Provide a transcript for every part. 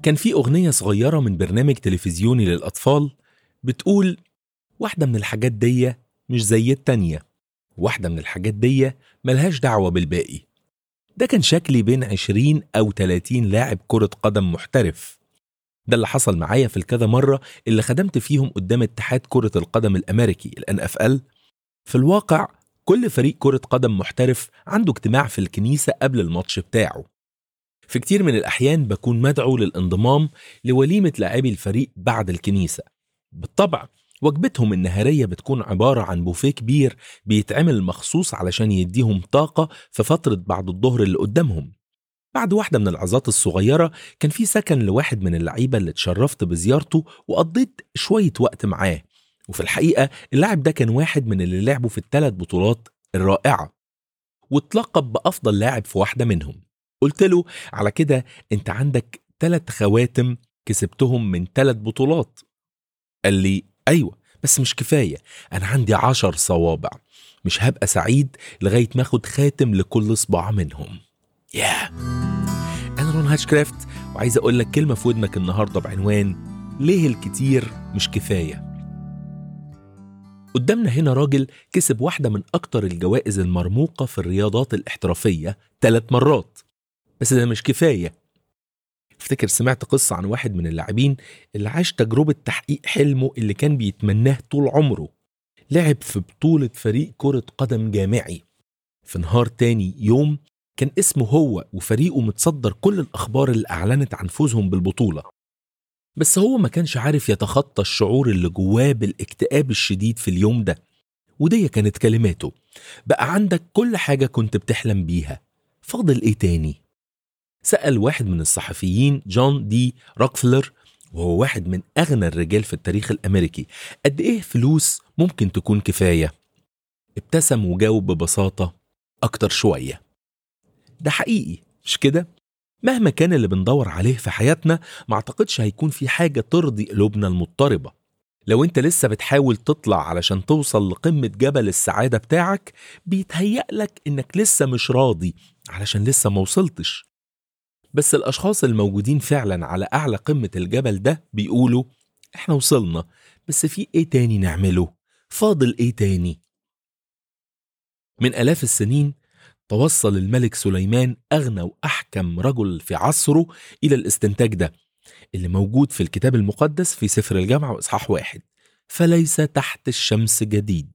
كان في أغنية صغيرة من برنامج تلفزيوني للأطفال بتقول واحدة من الحاجات دي مش زي التانية واحدة من الحاجات دي ملهاش دعوة بالباقي ده كان شكلي بين 20 أو 30 لاعب كرة قدم محترف ده اللي حصل معايا في الكذا مرة اللي خدمت فيهم قدام اتحاد كرة القدم الأمريكي ال NFL في الواقع كل فريق كرة قدم محترف عنده اجتماع في الكنيسة قبل الماتش بتاعه في كتير من الأحيان بكون مدعو للانضمام لوليمة لاعبي الفريق بعد الكنيسة بالطبع وجبتهم النهارية بتكون عبارة عن بوفيه كبير بيتعمل مخصوص علشان يديهم طاقة في فترة بعد الظهر اللي قدامهم بعد واحدة من العظات الصغيرة كان في سكن لواحد من اللعيبة اللي اتشرفت بزيارته وقضيت شوية وقت معاه وفي الحقيقة اللاعب ده كان واحد من اللي لعبوا في الثلاث بطولات الرائعة واتلقب بأفضل لاعب في واحدة منهم قلت له على كده انت عندك ثلاث خواتم كسبتهم من ثلاث بطولات قال لي ايوه بس مش كفايه انا عندي عشر صوابع مش هبقى سعيد لغايه ما اخد خاتم لكل صباع منهم يا yeah. انا رون هاتشكرافت وعايز اقول لك كلمه في ودنك النهارده بعنوان ليه الكتير مش كفايه قدامنا هنا راجل كسب واحدة من أكتر الجوائز المرموقة في الرياضات الاحترافية ثلاث مرات بس ده مش كفاية افتكر سمعت قصة عن واحد من اللاعبين اللي عاش تجربة تحقيق حلمه اللي كان بيتمناه طول عمره لعب في بطولة فريق كرة قدم جامعي في نهار تاني يوم كان اسمه هو وفريقه متصدر كل الأخبار اللي أعلنت عن فوزهم بالبطولة بس هو ما كانش عارف يتخطى الشعور اللي جواه بالاكتئاب الشديد في اليوم ده ودي كانت كلماته بقى عندك كل حاجة كنت بتحلم بيها فاضل ايه تاني سأل واحد من الصحفيين جون دي روكفلر وهو واحد من أغنى الرجال في التاريخ الأمريكي قد إيه فلوس ممكن تكون كفاية ابتسم وجاوب ببساطة أكتر شوية ده حقيقي مش كده؟ مهما كان اللي بندور عليه في حياتنا ما اعتقدش هيكون في حاجة ترضي قلوبنا المضطربة لو انت لسه بتحاول تطلع علشان توصل لقمة جبل السعادة بتاعك بيتهيأ لك انك لسه مش راضي علشان لسه ما وصلتش بس الأشخاص الموجودين فعلا على أعلى قمة الجبل ده بيقولوا احنا وصلنا بس في ايه تاني نعمله فاضل ايه تاني من آلاف السنين توصل الملك سليمان أغنى وأحكم رجل في عصره إلى الاستنتاج ده اللي موجود في الكتاب المقدس في سفر الجامعة وإصحاح واحد فليس تحت الشمس جديد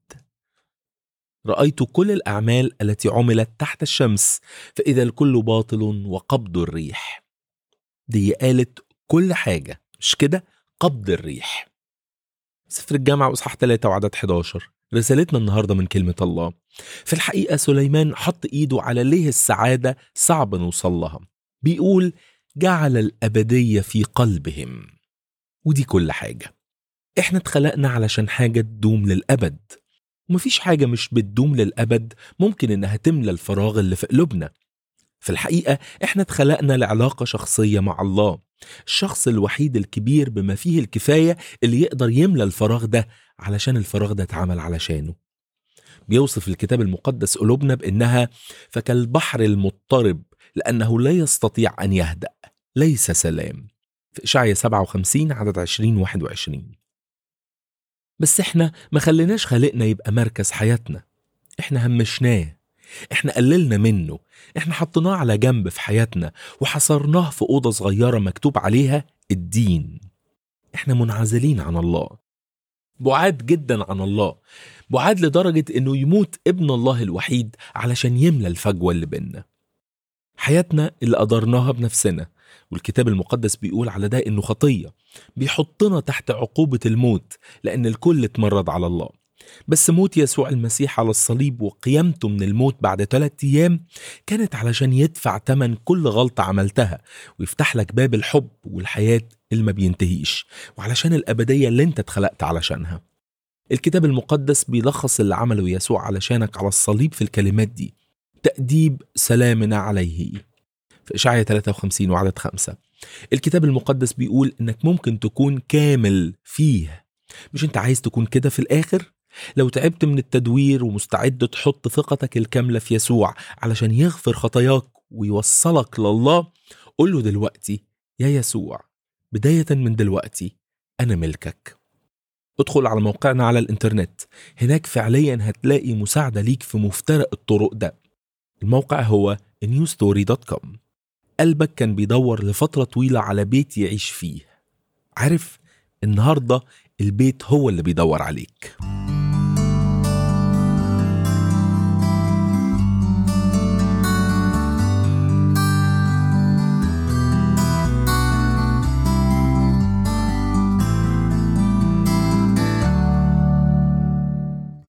رأيت كل الأعمال التي عملت تحت الشمس فإذا الكل باطل وقبض الريح دي قالت كل حاجة مش كده قبض الريح سفر الجامعة وإصحاح 3 وعدد 11 رسالتنا النهاردة من كلمة الله في الحقيقة سليمان حط إيده على ليه السعادة صعب نوصل لها بيقول جعل الأبدية في قلبهم ودي كل حاجة احنا اتخلقنا علشان حاجة تدوم للأبد ومفيش حاجة مش بتدوم للأبد ممكن إنها تملى الفراغ اللي في قلوبنا في الحقيقة احنا اتخلقنا لعلاقة شخصية مع الله الشخص الوحيد الكبير بما فيه الكفاية اللي يقدر يملى الفراغ ده علشان الفراغ ده اتعمل علشانه بيوصف الكتاب المقدس قلوبنا بأنها فكالبحر المضطرب لأنه لا يستطيع أن يهدأ ليس سلام في إشعيا 57 عدد 20 21 بس احنا ما خليناش خالقنا يبقى مركز حياتنا احنا همشناه احنا قللنا منه احنا حطيناه على جنب في حياتنا وحصرناه في أوضة صغيرة مكتوب عليها الدين احنا منعزلين عن الله بعاد جدا عن الله بعاد لدرجة انه يموت ابن الله الوحيد علشان يملى الفجوة اللي بينا حياتنا اللي قدرناها بنفسنا والكتاب المقدس بيقول على ده انه خطية بيحطنا تحت عقوبة الموت لان الكل اتمرد على الله بس موت يسوع المسيح على الصليب وقيامته من الموت بعد ثلاثة أيام كانت علشان يدفع تمن كل غلطة عملتها ويفتح لك باب الحب والحياة اللي ما بينتهيش وعلشان الأبدية اللي انت اتخلقت علشانها الكتاب المقدس بيلخص اللي عمله يسوع علشانك على الصليب في الكلمات دي تأديب سلامنا عليه في إشعيا 53 وعدد خمسة الكتاب المقدس بيقول إنك ممكن تكون كامل فيه مش انت عايز تكون كده في الآخر؟ لو تعبت من التدوير ومستعد تحط ثقتك الكاملة في يسوع علشان يغفر خطاياك ويوصلك لله قول له دلوقتي يا يسوع بداية من دلوقتي أنا ملكك ادخل على موقعنا على الإنترنت هناك فعليا هتلاقي مساعدة ليك في مفترق الطرق ده الموقع هو newstory.com قلبك كان بيدور لفترة طويلة على بيت يعيش فيه عارف النهاردة البيت هو اللي بيدور عليك